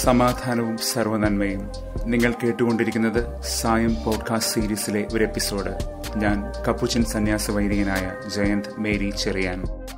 സമാധാനവും സർവനന്മയും നിങ്ങൾ കേട്ടുകൊണ്ടിരിക്കുന്നത് സായം പോഡ്കാസ്റ്റ് സീരീസിലെ ഒരു എപ്പിസോഡ് ഞാൻ കപ്പുച്ചൻ സന്യാസ വൈദികനായ ജയന്ത് മേരി ചെറിയാൻ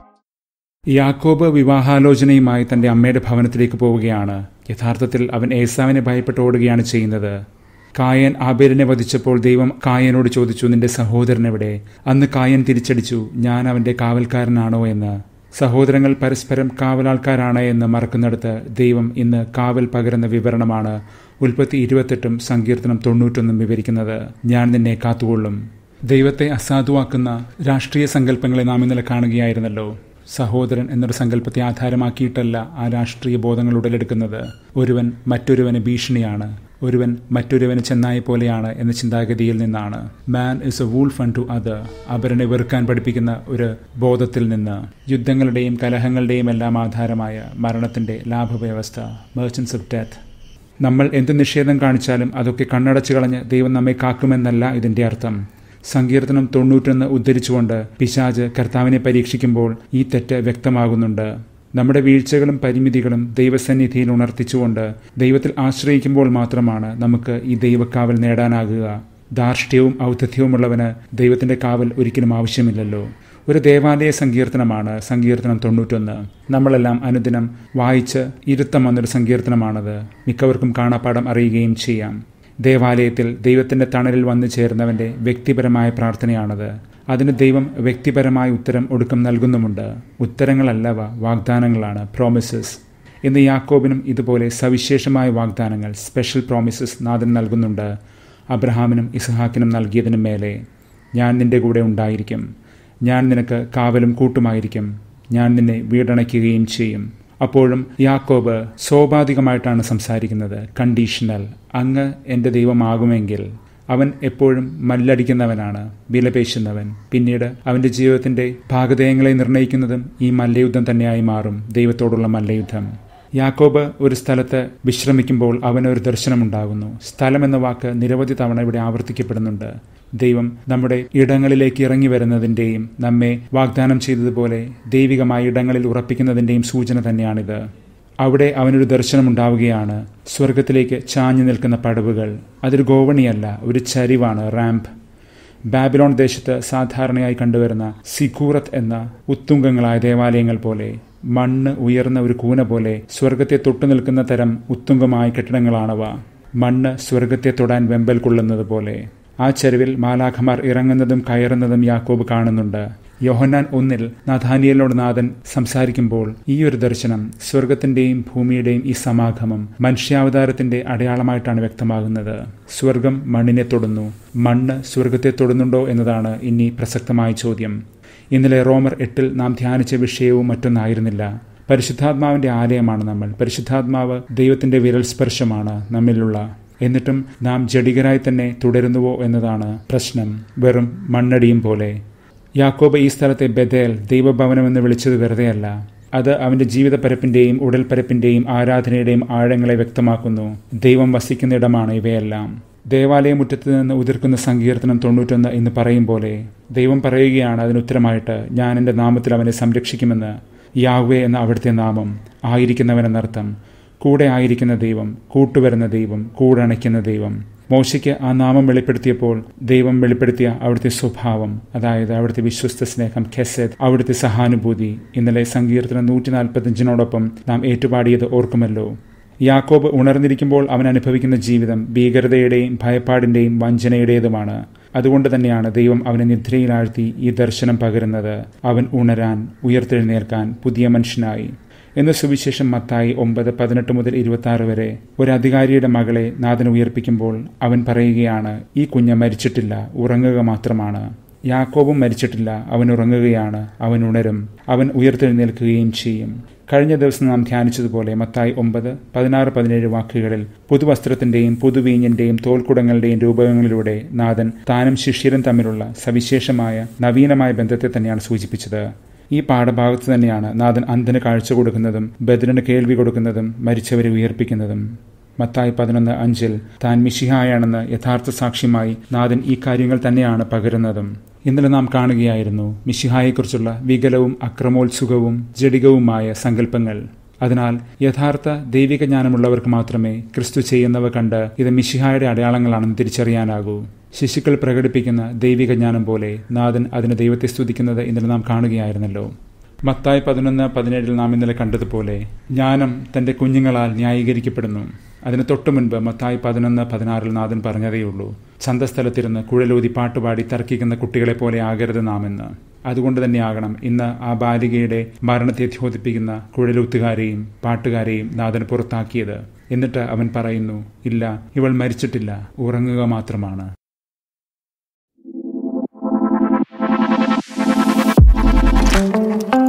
യാക്കോബ് വിവാഹാലോചനയുമായി തന്റെ അമ്മയുടെ ഭവനത്തിലേക്ക് പോവുകയാണ് യഥാർത്ഥത്തിൽ അവൻ ഏസാവിനെ ഭയപ്പെട്ട് ഓടുകയാണ് ചെയ്യുന്നത് കായൻ ആബേലിനെ വധിച്ചപ്പോൾ ദൈവം കായനോട് ചോദിച്ചു നിന്റെ സഹോദരൻ എവിടെ അന്ന് കായൻ തിരിച്ചടിച്ചു ഞാൻ അവന്റെ കാവൽക്കാരനാണോ എന്ന് സഹോദരങ്ങൾ പരസ്പരം കാവലാൾക്കാരാണ് എന്ന് മറക്കുന്നിടത്ത് ദൈവം ഇന്ന് കാവൽ പകരുന്ന വിവരണമാണ് ഉൽപ്പത്തി ഇരുപത്തെട്ടും സങ്കീർത്തനം തൊണ്ണൂറ്റൊന്നും വിവരിക്കുന്നത് ഞാൻ നിന്നെ കാത്തുകൊള്ളും ദൈവത്തെ അസാധുവാക്കുന്ന രാഷ്ട്രീയ സങ്കല്പങ്ങളെ നാം ഇന്നലെ കാണുകയായിരുന്നല്ലോ സഹോദരൻ എന്നൊരു സങ്കല്പത്തെ ആധാരമാക്കിയിട്ടല്ല ആ രാഷ്ട്രീയ ബോധങ്ങൾ ഉടലെടുക്കുന്നത് ഒരുവൻ മറ്റൊരുവന് ഭീഷണിയാണ് ഒരുവൻ മറ്റൊരുവന് ചെന്നായി പോലെയാണ് എന്ന ചിന്താഗതിയിൽ നിന്നാണ് man is a wolf unto other അവരനെ വെറുക്കാൻ പഠിപ്പിക്കുന്ന ഒരു ബോധത്തിൽ നിന്ന് യുദ്ധങ്ങളുടെയും കലഹങ്ങളുടെയും എല്ലാം ആധാരമായ മരണത്തിന്റെ ലാഭവ്യവസ്ഥ മെർച്ചൻസ് ഓഫ് ഡെത്ത് നമ്മൾ എന്ത് നിഷേധം കാണിച്ചാലും അതൊക്കെ കണ്ണടച്ചു കളഞ്ഞ് ദൈവം നമ്മെ കാക്കുമെന്നല്ല ഇതിന്റെ അർത്ഥം സങ്കീർത്തനം തൊണ്ണൂറ്റൊന്ന് ഉദ്ധരിച്ചുകൊണ്ട് പിശാജ് കർത്താവിനെ പരീക്ഷിക്കുമ്പോൾ ഈ തെറ്റ് വ്യക്തമാകുന്നുണ്ട് നമ്മുടെ വീഴ്ചകളും പരിമിതികളും ദൈവസന്നിധിയിൽ ഉണർത്തിച്ചുകൊണ്ട് ദൈവത്തിൽ ആശ്രയിക്കുമ്പോൾ മാത്രമാണ് നമുക്ക് ഈ ദൈവക്കാവൽ നേടാനാകുക ധാർഷ്ട്യവും ഔദ്ധത്യവുമുള്ളവന് ദൈവത്തിന്റെ കാവൽ ഒരിക്കലും ആവശ്യമില്ലല്ലോ ഒരു ദേവാലയ സങ്കീർത്തനമാണ് സങ്കീർത്തനം തൊണ്ണൂറ്റൊന്ന് നമ്മളെല്ലാം അനുദിനം വായിച്ച് ഇരുത്തം വന്നൊരു സങ്കീർത്തനമാണത് മിക്കവർക്കും കാണാപ്പാടം അറിയുകയും ചെയ്യാം ദേവാലയത്തിൽ ദൈവത്തിന്റെ തണലിൽ വന്നു ചേർന്നവന്റെ വ്യക്തിപരമായ പ്രാർത്ഥനയാണത് അതിന് ദൈവം വ്യക്തിപരമായ ഉത്തരം ഒടുക്കം നൽകുന്നുമുണ്ട് ഉത്തരങ്ങളല്ലവ വാഗ്ദാനങ്ങളാണ് പ്രോമിസസ് ഇന്ന് യാക്കോബിനും ഇതുപോലെ സവിശേഷമായ വാഗ്ദാനങ്ങൾ സ്പെഷ്യൽ പ്രോമിസസ് നാഥൻ നൽകുന്നുണ്ട് അബ്രഹാമിനും ഇസ്ഹാക്കിനും നൽകിയതിനു മേലെ ഞാൻ നിന്റെ കൂടെ ഉണ്ടായിരിക്കും ഞാൻ നിനക്ക് കാവലും കൂട്ടുമായിരിക്കും ഞാൻ നിന്നെ വീടണയ്ക്കുകയും ചെയ്യും അപ്പോഴും യാക്കോബ് സ്വാഭാവികമായിട്ടാണ് സംസാരിക്കുന്നത് കണ്ടീഷണൽ അങ്ങ് എൻ്റെ ദൈവമാകുമെങ്കിൽ അവൻ എപ്പോഴും മല്ലടിക്കുന്നവനാണ് വിലപേശുന്നവൻ പിന്നീട് അവന്റെ ജീവിതത്തിന്റെ ഭാഗധേയങ്ങളെ നിർണ്ണയിക്കുന്നതും ഈ മല്ലയുദ്ധം തന്നെയായി മാറും ദൈവത്തോടുള്ള മല്ലയുദ്ധം യാക്കോബ് ഒരു സ്ഥലത്ത് വിശ്രമിക്കുമ്പോൾ അവനൊരു ദർശനമുണ്ടാകുന്നു സ്ഥലം എന്ന വാക്ക് നിരവധി തവണ ഇവിടെ ആവർത്തിക്കപ്പെടുന്നുണ്ട് ദൈവം നമ്മുടെ ഇടങ്ങളിലേക്ക് ഇറങ്ങി വരുന്നതിൻ്റെയും നമ്മെ വാഗ്ദാനം ചെയ്തതുപോലെ ദൈവികമായ ഇടങ്ങളിൽ ഉറപ്പിക്കുന്നതിൻ്റെയും സൂചന തന്നെയാണിത് അവിടെ അവനൊരു ദർശനമുണ്ടാവുകയാണ് സ്വർഗത്തിലേക്ക് ചാഞ്ഞു നിൽക്കുന്ന പടവുകൾ അതൊരു ഗോവണിയല്ല ഒരു ചരിവാണ് റാമ്പ് ബാബിലോൺ ദേശത്ത് സാധാരണയായി കണ്ടുവരുന്ന സിഖൂറത്ത് എന്ന ഉത്തുംഗങ്ങളായ ദേവാലയങ്ങൾ പോലെ മണ്ണ് ഉയർന്ന ഒരു കൂന പോലെ സ്വർഗത്തെ തൊട്ടു നിൽക്കുന്ന തരം ഉത്തുംഗമായ കെട്ടിടങ്ങളാണവ മണ്ണ് സ്വർഗത്തെ തൊടാൻ വെമ്പൽ കൊള്ളുന്നത് പോലെ ആ ചെരുവിൽ മാലാഖമാർ ഇറങ്ങുന്നതും കയറുന്നതും യാക്കോബ് കാണുന്നുണ്ട് യോഹന്നാൻ ഒന്നിൽ നാഥാനിയലിനോട് നാഥൻ സംസാരിക്കുമ്പോൾ ഈ ഒരു ദർശനം സ്വർഗത്തിന്റെയും ഭൂമിയുടെയും ഈ സമാഗമം മനുഷ്യാവതാരത്തിന്റെ അടയാളമായിട്ടാണ് വ്യക്തമാകുന്നത് സ്വർഗം മണ്ണിനെ തൊടുന്നു മണ്ണ് സ്വർഗത്തെ തൊടുന്നുണ്ടോ എന്നതാണ് ഇനി പ്രസക്തമായ ചോദ്യം ഇന്നലെ റോമർ എട്ടിൽ നാം ധ്യാനിച്ച വിഷയവും മറ്റൊന്നായിരുന്നില്ല പരിശുദ്ധാത്മാവിന്റെ ആലയമാണ് നമ്മൾ പരിശുദ്ധാത്മാവ് ദൈവത്തിന്റെ വിരൽ സ്പർശമാണ് നമ്മിലുള്ള എന്നിട്ടും നാം ജഡികരായി തന്നെ തുടരുന്നുവോ എന്നതാണ് പ്രശ്നം വെറും മണ്ണടിയും പോലെ യാക്കോബ് ഈ സ്ഥലത്തെ ബദേൽ ദൈവഭവനം എന്ന് വിളിച്ചത് വെറുതെയല്ല അത് അവന്റെ ജീവിതപരപ്പിന്റെയും ഉടൽപരപ്പിന്റെയും ആരാധനയുടെയും ആഴങ്ങളെ വ്യക്തമാക്കുന്നു ദൈവം വസിക്കുന്ന ഇടമാണ് ഇവയെല്ലാം ദേവാലയമുറ്റത്ത് നിന്ന് ഉതിർക്കുന്ന സങ്കീർത്തനം തൊണ്ണൂറ്റൊന്ന് എന്ന് പറയും പോലെ ദൈവം പറയുകയാണ് അതിനുത്തരമായിട്ട് ഞാൻ എൻ്റെ നാമത്തിൽ അവനെ സംരക്ഷിക്കുമെന്ന് യാവേ എന്ന അവിടുത്തെ നാമം ആയിരിക്കുന്നവനെന്നർത്ഥം കൂടെ ആയിരിക്കുന്ന ദൈവം കൂട്ടുവരുന്ന ദൈവം കൂടണയ്ക്കുന്ന ദൈവം മോശയ്ക്ക് ആ നാമം വെളിപ്പെടുത്തിയപ്പോൾ ദൈവം വെളിപ്പെടുത്തിയ അവിടുത്തെ സ്വഭാവം അതായത് അവിടുത്തെ വിശ്വസ്ത സ്നേഹം ഖെസെദ് അവിടുത്തെ സഹാനുഭൂതി ഇന്നലെ സങ്കീർത്തനം നൂറ്റി നാൽപ്പത്തഞ്ചിനോടൊപ്പം നാം ഏറ്റുപാടിയത് ഓർക്കുമല്ലോ യാക്കോബ് ഉണർന്നിരിക്കുമ്പോൾ അവൻ അനുഭവിക്കുന്ന ജീവിതം ഭീകരതയുടെയും ഭയപ്പാടിന്റെയും വഞ്ചനയുടേതുമാണ് അതുകൊണ്ട് തന്നെയാണ് ദൈവം അവനെ നിദ്രയിലാഴ്ത്തി ഈ ദർശനം പകരുന്നത് അവൻ ഉണരാൻ ഉയർത്തെഴുന്നേൽക്കാൻ പുതിയ മനുഷ്യനായി എന്ന് സുവിശേഷം മത്തായി ഒമ്പത് പതിനെട്ട് മുതൽ ഇരുപത്തി ആറ് വരെ ഒരു അധികാരിയുടെ മകളെ നാഥൻ ഉയർപ്പിക്കുമ്പോൾ അവൻ പറയുകയാണ് ഈ കുഞ്ഞ് മരിച്ചിട്ടില്ല ഉറങ്ങുക മാത്രമാണ് യാക്കോബും മരിച്ചിട്ടില്ല അവൻ ഉറങ്ങുകയാണ് അവൻ ഉണരും അവൻ ഉയർത്തെഴുന്നേൽക്കുകയും ചെയ്യും കഴിഞ്ഞ ദിവസം നാം ധ്യാനിച്ചതുപോലെ മത്തായി ഒമ്പത് പതിനാറ് പതിനേഴ് വാക്കുകളിൽ പുതുവസ്ത്രത്തിന്റെയും പുതുവീഞ്ഞിന്റെയും തോൽക്കുടങ്ങളുടെയും രൂപകങ്ങളിലൂടെ നാഥൻ താനും ശിഷ്യരും തമ്മിലുള്ള സവിശേഷമായ നവീനമായ ബന്ധത്തെ തന്നെയാണ് സൂചിപ്പിച്ചത് ഈ പാഠഭാഗത്ത് തന്നെയാണ് നാഥൻ അന്ധന് കാഴ്ച കൊടുക്കുന്നതും ബദലിന് കേൾവി കൊടുക്കുന്നതും മരിച്ചവരെ ഉയർപ്പിക്കുന്നതും മത്തായി പതിനൊന്ന് അഞ്ചിൽ താൻ മിഷിഹായാണെന്ന് യഥാർത്ഥ സാക്ഷ്യമായി നാഥൻ ഈ കാര്യങ്ങൾ തന്നെയാണ് പകരുന്നതും ഇന്നലെ നാം കാണുകയായിരുന്നു മിഷിഹായെക്കുറിച്ചുള്ള വികലവും അക്രമോത്സുകവും ജഡികവുമായ സങ്കല്പങ്ങൾ അതിനാൽ യഥാർത്ഥ ദൈവിക ജ്ഞാനമുള്ളവർക്ക് മാത്രമേ ക്രിസ്തു ചെയ്യുന്നവ കണ്ട് ഇത് മിഷിഹായുടെ അടയാളങ്ങളാണെന്ന് തിരിച്ചറിയാനാകൂ ശിശുക്കൾ പ്രകടിപ്പിക്കുന്ന ദൈവിക ജ്ഞാനം പോലെ നാഥൻ അതിന് ദൈവത്തെ സ്തുതിക്കുന്നത് ഇന്നലെ നാം കാണുകയായിരുന്നല്ലോ മത്തായി പതിനൊന്ന് പതിനേഴിൽ നാം ഇന്നലെ കണ്ടതുപോലെ ജ്ഞാനം തന്റെ കുഞ്ഞുങ്ങളാൽ ന്യായീകരിക്കപ്പെടുന്നു അതിന് തൊട്ടു മുൻപ് മത്തായി പതിനൊന്ന് പതിനാറിൽ നാഥൻ പറഞ്ഞതേയുള്ളൂ ചന്തസ്ഥലത്തിരുന്ന് കുഴലൂതി പാട്ടുപാടി തർക്കിക്കുന്ന കുട്ടികളെ പോലെ ആകരുത് നാമെന്ന് അതുകൊണ്ട് തന്നെയാകണം ഇന്ന് ആ ബാലികയുടെ മരണത്തെ ധ്യോതിപ്പിക്കുന്ന കുഴലൂത്തുകാരെയും പാട്ടുകാരെയും നാഥൻ പുറത്താക്കിയത് എന്നിട്ട് അവൻ പറയുന്നു ഇല്ല ഇവൾ മരിച്ചിട്ടില്ല ഉറങ്ങുക മാത്രമാണ് thank you